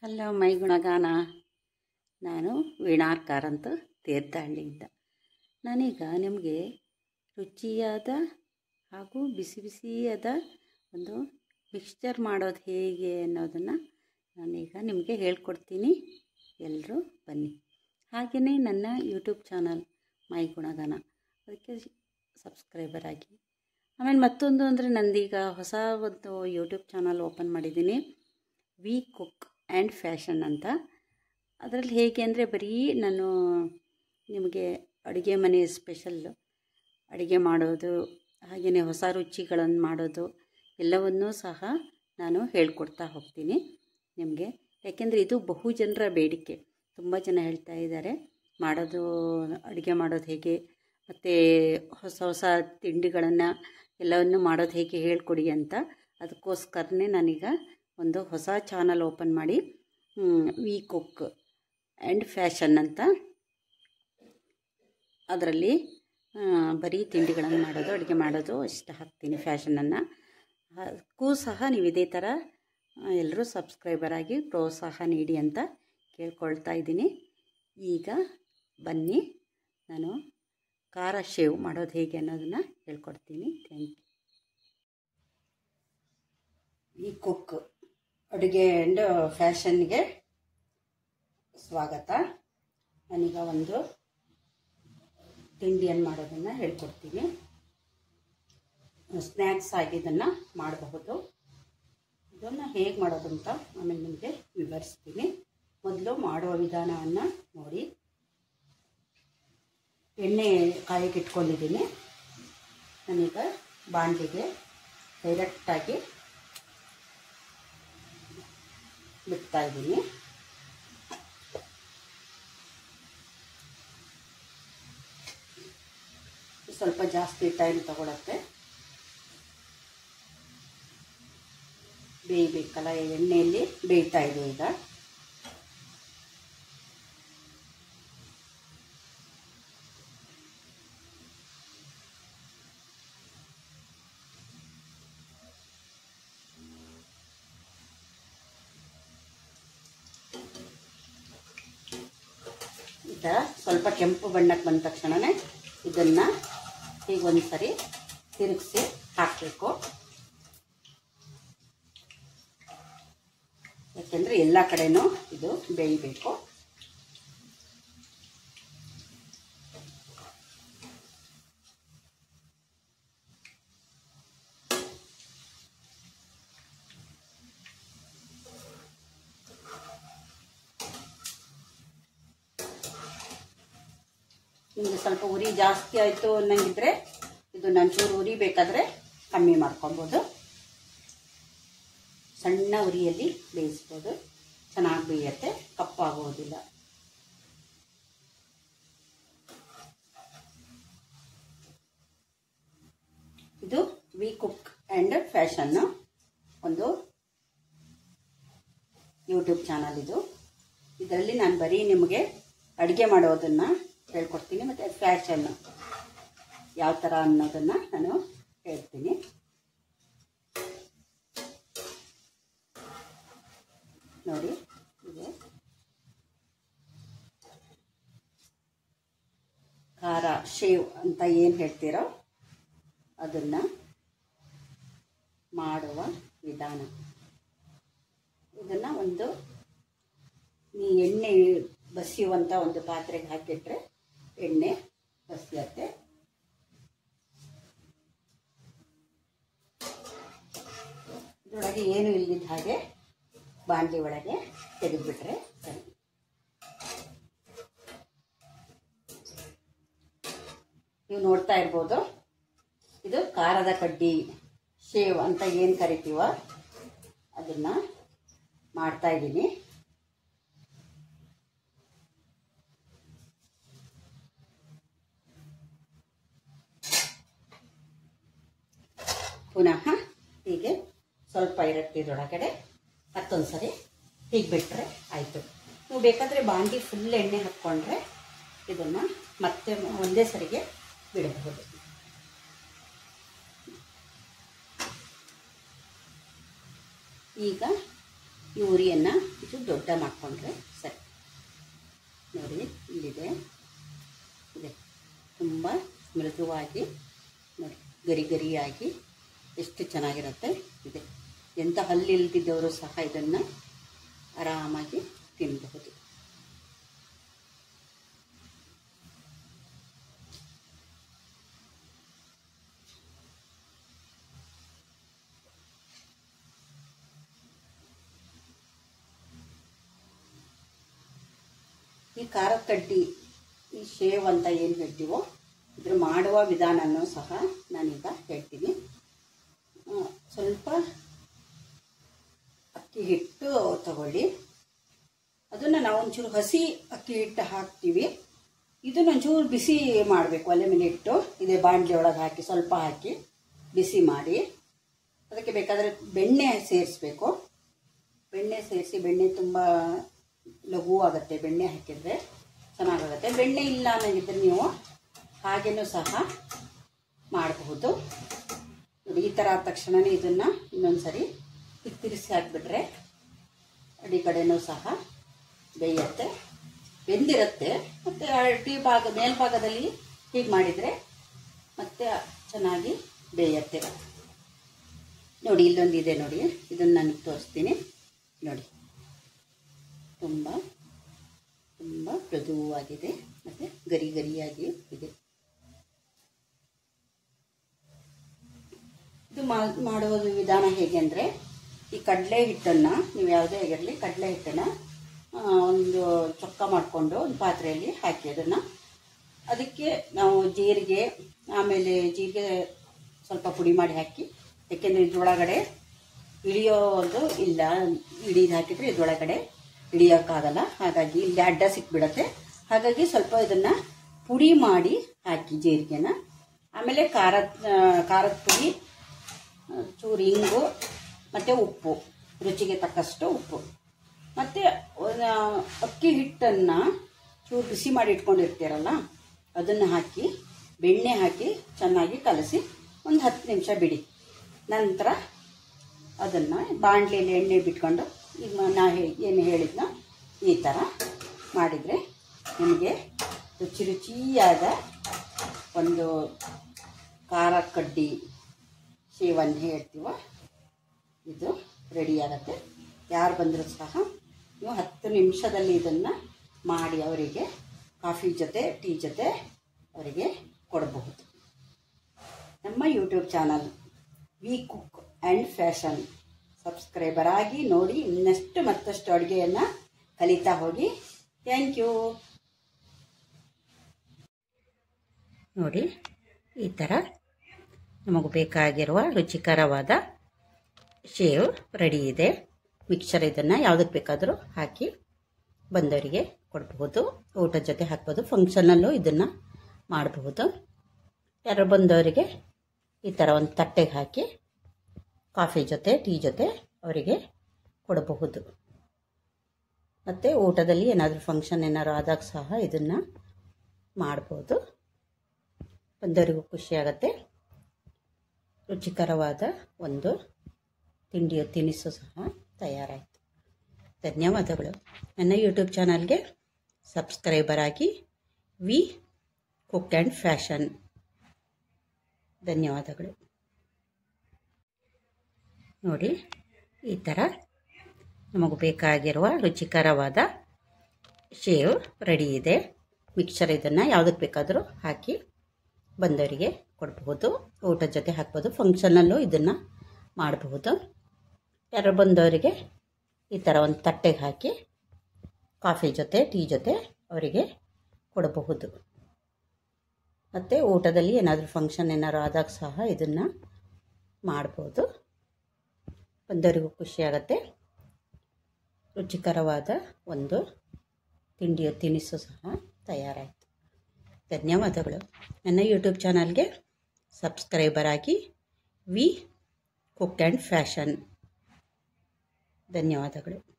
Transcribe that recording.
hello my ಗುಣಗಾನ ನಾನು ವೀಣಾರ್ಕಾರ್ ಅಂತ ತೀರ್ಥಹಳ್ಳಿಯಿಂದ ನಾನೀಗ ನಿಮಗೆ ರುಚಿಯಾದ ಹಾಗೂ ಬಿಸಿ ಬಿಸಿಯಾದ ಒಂದು ಮಿಕ್ಸ್ಚರ್ ಮಾಡೋದು ಹೇಗೆ ಅನ್ನೋದನ್ನು ನಾನೀಗ ನಿಮಗೆ ಹೇಳ್ಕೊಡ್ತೀನಿ ಎಲ್ಲರೂ ಬನ್ನಿ ಹಾಗೆಯೇ ನನ್ನ ಯೂಟ್ಯೂಬ್ ಚಾನಲ್ ಮೈ ಗುಣಗಾನ ಅದಕ್ಕೆ ಸಬ್ಸ್ಕ್ರೈಬರ್ ಆಗಿ ಆಮೇಲೆ ಮತ್ತೊಂದು ಅಂದರೆ ನಂದೀಗ ಹೊಸ ಒಂದು ಯೂಟ್ಯೂಬ್ ಚಾನಲ್ ಓಪನ್ ಮಾಡಿದ್ದೀನಿ ವಿ ಕುಕ್ ಆ್ಯಂಡ್ ಫ್ಯಾಷನ್ ಅಂತ ಅದರಲ್ಲಿ ಹೇಗೆ ಅಂದರೆ ಬರೀ ನಾನು ನಿಮಗೆ ಅಡುಗೆ ಮನೆ ಸ್ಪೆಷಲ್ ಅಡುಗೆ ಮಾಡೋದು ಹಾಗೆಯೇ ಹೊಸ ರುಚಿಗಳನ್ನು ಮಾಡೋದು ಎಲ್ಲವನ್ನೂ ಸಹ ನಾನು ಹೇಳ್ಕೊಡ್ತಾ ಹೋಗ್ತೀನಿ ನಿಮಗೆ ಯಾಕೆಂದರೆ ಇದು ಬಹು ಜನರ ಬೇಡಿಕೆ ತುಂಬ ಜನ ಹೇಳ್ತಾ ಇದ್ದಾರೆ ಮಾಡೋದು ಅಡುಗೆ ಮಾಡೋದು ಹೇಗೆ ಮತ್ತು ಹೊಸ ಹೊಸ ತಿಂಡಿಗಳನ್ನು ಎಲ್ಲವನ್ನು ಮಾಡೋದು ಹೇಗೆ ಹೇಳ್ಕೊಡಿ ಅಂತ ಅದಕ್ಕೋಸ್ಕರನೇ ನಾನೀಗ ಒಂದು ಹೊಸ ಚಾನಲ್ ಓಪನ್ ಮಾಡಿ ವಿ ಕುಕ್ ಆ್ಯಂಡ್ ಫ್ಯಾಷನ್ ಅಂತ ಅದರಲ್ಲಿ ಬರೀ ತಿಂಡಿಗಳನ್ನು ಮಾಡೋದು ಅಡುಗೆ ಮಾಡೋದು ಇಷ್ಟ ಹಾಕ್ತೀನಿ ಫ್ಯಾಷನನ್ನು ಅದಕ್ಕೂ ಸಹ ನೀವು ಇದೇ ಥರ ಎಲ್ಲರೂ ಸಬ್ಸ್ಕ್ರೈಬರ್ ಆಗಿ ಪ್ರೋತ್ಸಾಹ ನೀಡಿ ಅಂತ ಕೇಳ್ಕೊಳ್ತಾ ಇದ್ದೀನಿ ಈಗ ಬನ್ನಿ ನಾನು ಖಾರ ಶೇವ್ ಮಾಡೋದು ಹೇಗೆ ಅನ್ನೋದನ್ನು ಹೇಳ್ಕೊಡ್ತೀನಿ ಥ್ಯಾಂಕ್ ಯು ಈ ಕುಕ್ ಅಡುಗೆ ಆ್ಯಂಡ್ ಫ್ಯಾಷನ್ಗೆ ಸ್ವಾಗತ ನಾನೀಗ ಒಂದು ತಿಂಡಿಯನ್ನು ಮಾಡೋದನ್ನು ಹೇಳ್ಕೊಡ್ತೀನಿ ಸ್ನ್ಯಾಕ್ಸ್ ಆಗಿ ಇದನ್ನು ಮಾಡಬಹುದು ಇದನ್ನು ಹೇಗೆ ಮಾಡೋದು ಅಂತ ಆಮೇಲೆ ನಿಮಗೆ ವಿವರಿಸ್ತೀನಿ ಮೊದಲು ಮಾಡುವ ವಿಧಾನವನ್ನು ನೋಡಿ ಎಣ್ಣೆ ಕಾಯಿಗೆ ಇಟ್ಕೊಂಡಿದ್ದೀನಿ ನಾನೀಗ ಬಾಂಡಿಗೆ ಡೈರೆಕ್ಟಾಗಿ ಬಿಡ್ತಾ ಇದ್ದೀನಿ ಸ್ವಲ್ಪ ಜಾಸ್ತಿ ಟೈಮ್ ತಗೊಳತ್ತೆ ಬೇಯಬೇಕಲ್ಲ ಎಣ್ಣೆಯಲ್ಲಿ ಬೇಯ್ತಾ ಇದೆ ಈಗ ಈಗ ಸ್ವಲ್ಪ ಕೆಂಪು ಬಣ್ಣಕ್ಕೆ ಬಂದ ತಕ್ಷಣವೇ ಇದನ್ನು ಈಗ ಒಂದು ಸರಿ ತಿರುಗಿಸಿ ಹಾಕಬೇಕು ಯಾಕೆಂದರೆ ಎಲ್ಲ ಕಡೆನೂ ಇದು ಬೇಯಬೇಕು ನಿಮಗೆ ಸ್ವಲ್ಪ ಉರಿ ಜಾಸ್ತಿ ಆಯಿತು ಅನ್ನಂಗಿದ್ರೆ ಇದು ನಂಚೂರು ಉರಿ ಬೇಕಾದರೆ ಕಮ್ಮಿ ಮಾಡ್ಕೊಬೋದು ಸಣ್ಣ ಉರಿಯಲ್ಲಿ ಬೇಯಿಸ್ಬೋದು ಚೆನ್ನಾಗಿ ಬೇಯುತ್ತೆ ಕಪ್ಪಾಗೋದಿಲ್ಲ ಇದು ವಿ ಕುಕ್ ಆ್ಯಂಡ್ ಫ್ಯಾಷನ್ನು ಒಂದು ಯೂಟ್ಯೂಬ್ ಚಾನಲ್ ಇದು ಇದರಲ್ಲಿ ನಾನು ಬರೀ ನಿಮಗೆ ಅಡುಗೆ ಮಾಡೋದನ್ನು ಹೇಳ್ಕೊಡ್ತೀನಿ ಮತ್ತು ಫ್ಯಾಷನ್ನು ಯಾವ ಥರ ಅನ್ನೋದನ್ನು ನಾನು ಹೇಳ್ತೀನಿ ನೋಡಿ ಇದು ಖಾರ ಶೇವ್ ಅಂತ ಏನು ಹೇಳ್ತೀರೋ ಅದನ್ನು ಮಾಡುವ ವಿಧಾನ ಇದನ್ನು ಒಂದು ಈ ಎಣ್ಣೆ ಬಸಿಯುವಂಥ ಒಂದು ಪಾತ್ರೆಗೆ ಹಾಕಿಟ್ರೆ ಎಣ್ಣೆ ಬಸಿಯತ್ತೆ ಇದರೊಳಗೆ ಏನು ಇಲ್ಲದಿದ್ದ ಹಾಗೆ ಬಾಣಲಿ ಒಳಗೆ ತೆಗೆದುಬಿಟ್ರೆ ಸರಿ ನೀವು ನೋಡ್ತಾ ಇರ್ಬೋದು ಇದು ಖಾರದ ಕಡ್ಡಿ ಶೇವ್ ಅಂತ ಏನು ಕರಿತೀವ ಅದನ್ನು ಮಾಡ್ತಾ ಇದ್ದೀನಿ ಪುನಃ ಹೀಗೆ ಸ್ವಲ್ಪ ಇರುತ್ತೆ ಇದರೊಳಗಡೆ ಮತ್ತೊಂದು ಸರಿ ಹೀಗೆ ಬಿಟ್ಟರೆ ಆಯಿತು ನೀವು ಬೇಕಾದರೆ ಬಾಂಡಿ ಫುಲ್ ಎಣ್ಣೆ ಹಾಕ್ಕೊಂಡ್ರೆ ಇದನ್ನು ಮತ್ತೆ ಒಂದೇ ಸರಿಗೆ ಬಿಡಬಹುದು ಈಗ ಈ ಉರಿಯನ್ನು ಇದು ದೊಡ್ಡ ಮಾಡಿಕೊಂಡ್ರೆ ಸರಿ ನೋಡಿ ಇಲ್ಲಿದೆ ಇದೆ ತುಂಬ ಮೃದುವಾಗಿ ನೋಡಿ ಗರಿ ಗರಿಯಾಗಿ ಎಷ್ಟು ಚೆನ್ನಾಗಿರುತ್ತೆ ಇದೆ ಎಂಥ ಹಲ್ಲಿಲ್ದಿದ್ದವರು ಸಹ ಇದನ್ನು ಆರಾಮಾಗಿ ತಿನ್ನಬಹುದು ಈ ಖಾರದ ಕಡ್ಡಿ ಈ ಶೇವ್ ಅಂತ ಏನು ಹೇಳ್ತೀವೋ ಇದ್ರ ಮಾಡುವ ವಿಧಾನನೂ ಸಹ ನಾನೀಗ ಹೇಳ್ತೀನಿ ಆ, ಸ್ವಲ್ಪ ಅಕ್ಕಿ ಹಿಟ್ಟು ತಗೊಳ್ಳಿ ಅದನ್ನು ನಾವು ಒಂಚೂರು ಹಸಿ ಅಕ್ಕಿ ಹಿಟ್ಟು ಹಾಕ್ತೀವಿ ಇದನ್ನ ಒಂಚೂರು ಬಿಸಿ ಮಾಡಬೇಕು ಒಲೆ ಮೇಲೆ ಇಟ್ಟು ಇದೇ ಬಾಣಲೆ ಒಳಗೆ ಹಾಕಿ ಸ್ವಲ್ಪ ಹಾಕಿ ಬಿಸಿ ಮಾಡಿ ಅದಕ್ಕೆ ಬೇಕಾದರೆ ಬೆಣ್ಣೆ ಸೇರಿಸ್ಬೇಕು ಬೆಣ್ಣೆ ಸೇರಿಸಿ ಬೆಣ್ಣೆ ತುಂಬ ಲಘು ಆಗುತ್ತೆ ಬೆಣ್ಣೆ ಹಾಕಿದರೆ ಚೆನ್ನಾಗಾಗುತ್ತೆ ಬೆಣ್ಣೆ ಇಲ್ಲ ಅನ್ನೋದಿದ್ರೆ ನೀವು ಹಾಗೇನೂ ಸಹ ಮಾಡಬಹುದು ನೋಡಿ ಈ ಥರ ಆದ ತಕ್ಷಣವೇ ಇದನ್ನು ಇನ್ನೊಂದು ಸರಿ ತಿರುಗಿಸಿ ಹಾಕಿಬಿಟ್ರೆ ಅಡಿ ಕಡೆನೂ ಸಹ ಬೇಯುತ್ತೆ ಬೆಂದಿರುತ್ತೆ ಮತ್ತು ಅಡಿ ಭಾಗ ಮೇಲ್ಭಾಗದಲ್ಲಿ ಹೀಗೆ ಮಾಡಿದರೆ ಮತ್ತೆ ಚೆನ್ನಾಗಿ ಬೇಯುತ್ತೆ ನೋಡಿ ಇಲ್ಲೊಂದು ಇದೆ ನೋಡಿ ಇದನ್ನು ನನಗೆ ತೋರಿಸ್ತೀನಿ ನೋಡಿ ತುಂಬ ತುಂಬ ಮೃದುವಾಗಿದೆ ಮತ್ತು ಗರಿ ಗರಿಯಾಗಿ ಇದೆ ಇದು ಮಾ- ಮಾಡೋದು ವಿಧಾನ ಹೇಗೆ ಅಂದರೆ ಈ ಕಡಲೆ ಹಿಟ್ಟನ್ನು ನೀವು ಯಾವುದೇ ಆಗಿರಲಿ ಕಡಲೆ ಹಿಟ್ಟನ್ನು ಆ, ಒಂದು ಚೊಕ್ಕ ಮಾಡಿಕೊಂಡು ಒಂದು ಪಾತ್ರೆಯಲ್ಲಿ ಹಾಕಿ ಅದನ್ನು ಅದಕ್ಕೆ ನಾವು ಜೀರಿಗೆ ಆಮೇಲೆ ಜೀರಿಗೆ ಸ್ವಲ್ಪ ಪುಡಿ ಮಾಡಿ ಹಾಕಿ ಯಾಕೆಂದರೆ ಇದ್ರೊಳಗಡೆ ಇಳಿಯೋದು ಇಲ್ಲ ಇಡೀದು ಹಾಕಿದರೆ ಇದ್ರೊಳಗಡೆ ಇಳಿಯೋಕ್ಕಾಗಲ್ಲ ಹಾಗಾಗಿ ಇಲ್ಲಿ ಅಡ್ಡ ಸಿಕ್ಬಿಡತ್ತೆ ಹಾಗಾಗಿ ಸ್ವಲ್ಪ ಇದನ್ನು ಪುಡಿ ಮಾಡಿ ಹಾಕಿ ಜೀರಿಗೆನ ಆಮೇಲೆ ಖಾರದ ಖಾರದ ಪುಡಿ ಚೂರು ಇಂಗು ಮತ್ತು ಉಪ್ಪು ರುಚಿಗೆ ತಕ್ಕಷ್ಟು ಉಪ್ಪು ಮತ್ತು ಅಕ್ಕಿ ಹಿಟ್ಟನ್ನು ಚೂರು ಬಿಸಿ ಮಾಡಿ ಇಟ್ಕೊಂಡಿರ್ತೀರಲ್ಲ ಅದನ್ನು ಹಾಕಿ ಬೆಣ್ಣೆ ಹಾಕಿ ಚೆನ್ನಾಗಿ ಕಲಸಿ ಒಂದು ಹತ್ತು ನಿಮಿಷ ಬಿಡಿ ನಂತರ ಅದನ್ನು ಬಾಣಲೆಯಲ್ಲಿ ಎಣ್ಣೆ ಬಿಟ್ಕೊಂಡು ಈಗ ನಾ ಹೇ ಏನು ಹೇಳಿದ್ನೋ ಈ ಥರ ಮಾಡಿದರೆ ನಿಮಗೆ ರುಚಿ ರುಚಿಯಾದ ಒಂದು ಖಾರ ಕಡ್ಡಿ ಸೇವನ್ ಹೇಳ್ತೀವೋ ಇದು ರೆಡಿ ಆಗುತ್ತೆ ಯಾರು ಬಂದರೂ ಸಹ ನೀವು ಹತ್ತು ನಿಮಿಷದಲ್ಲಿ ಇದನ್ನು ಮಾಡಿ ಅವರಿಗೆ ಕಾಫಿ ಜೊತೆ ಟೀ ಜೊತೆ ಅವರಿಗೆ ಕೊಡಬಹುದು ನಮ್ಮ YouTube channel we cook and fashion subscriber ಆಗಿ ನೋಡಿ ಇನ್ನಷ್ಟು ಮತ್ತಷ್ಟು ಅಡುಗೆಯನ್ನು ಕಲಿತಾ ಹೋಗಿ ಥ್ಯಾಂಕ್ ಯು ನೋಡಿ ಈ ಥರ ನಮಗೆ ಬೇಕಾಗಿರುವ ರುಚಿಕರವಾದ ಶೇವ್ ರೆಡಿ ಇದೆ ಮಿಕ್ಸರ್ ಇದನ್ನು ಯಾವುದಕ್ಕೆ ಬೇಕಾದರೂ ಹಾಕಿ ಬಂದವರಿಗೆ ಕೊಡಬಹುದು ಊಟದ ಜೊತೆ ಹಾಕ್ಬೋದು ಫಂಕ್ಷನಲ್ಲೂ ಇದನ್ನು ಮಾಡಬಹುದು ಯಾರು ಬಂದವರಿಗೆ ಈ ಥರ ಒಂದು ತಟ್ಟೆಗೆ ಹಾಕಿ ಕಾಫಿ ಜೊತೆ ಟೀ ಜೊತೆ ಅವರಿಗೆ ಕೊಡಬಹುದು ಮತ್ತು ಊಟದಲ್ಲಿ ಏನಾದರೂ ಫಂಕ್ಷನ್ ಏನಾದ್ರು ಆದಾಗ ಸಹ ಇದನ್ನು ಮಾಡ್ಬೋದು ಬಂದವರಿಗೂ ಖುಷಿಯಾಗತ್ತೆ ರುಚಿಕರವಾದ ಒಂದು ತಿಂಡಿಯ ತಿನಿಸು ಸಹ ತಯಾರಾಯಿತು ಧನ್ಯವಾದಗಳು ನನ್ನ ಯೂಟ್ಯೂಬ್ ಚಾನಲ್ಗೆ ಸಬ್ಸ್ಕ್ರೈಬರ್ ಆಗಿ ವಿ ಕುಕ್ ಆ್ಯಂಡ್ ಫ್ಯಾಷನ್ ಧನ್ಯವಾದಗಳು ನೋಡಿ ಈ ಥರ ನಮಗೆ ಬೇಕಾಗಿರುವ ರುಚಿಕರವಾದ ಶೇವ್ ರೆಡಿ ಇದೆ ಮಿಕ್ಸರ್ ಇದನ್ನು ಯಾವುದಕ್ಕೆ ಬೇಕಾದರೂ ಹಾಕಿ ಬಂದವರಿಗೆ ಕೊಡಬಹುದು ಊಟದ ಜೊತೆ ಹಾಕ್ಬೋದು ಫಂಕ್ಷನಲ್ಲೂ ಇದನ್ನು ಮಾಡಬಹುದು ಯಾರು ಬಂದವರಿಗೆ ಈ ಥರ ಒಂದು ತಟ್ಟೆಗೆ ಹಾಕಿ ಕಾಫಿ ಜೊತೆ ಟೀ ಜೊತೆ ಅವರಿಗೆ ಕೊಡಬಹುದು ಮತ್ತು ಊಟದಲ್ಲಿ ಏನಾದರೂ ಫಂಕ್ಷನ್ ಏನಾದ್ರು ಆದಾಗ ಸಹ ಇದನ್ನು ಮಾಡ್ಬೋದು ಬಂದವರಿಗೂ ಖುಷಿಯಾಗತ್ತೆ ರುಚಿಕರವಾದ ಒಂದು ತಿಂಡಿಯ ತಿನಿಸು ಸಹ ತಯಾರಾಯಿತು ಧನ್ಯವಾದಗಳು ನನ್ನ ಯೂಟ್ಯೂಬ್ ಚಾನಲ್ಗೆ ಸಬ್ಸ್ಕ್ರೈಬರ್ ಆಗಿ ವಿ ಕುಕ್ ಆ್ಯಂಡ್ ಫ್ಯಾಷನ್ ಧನ್ಯವಾದಗಳು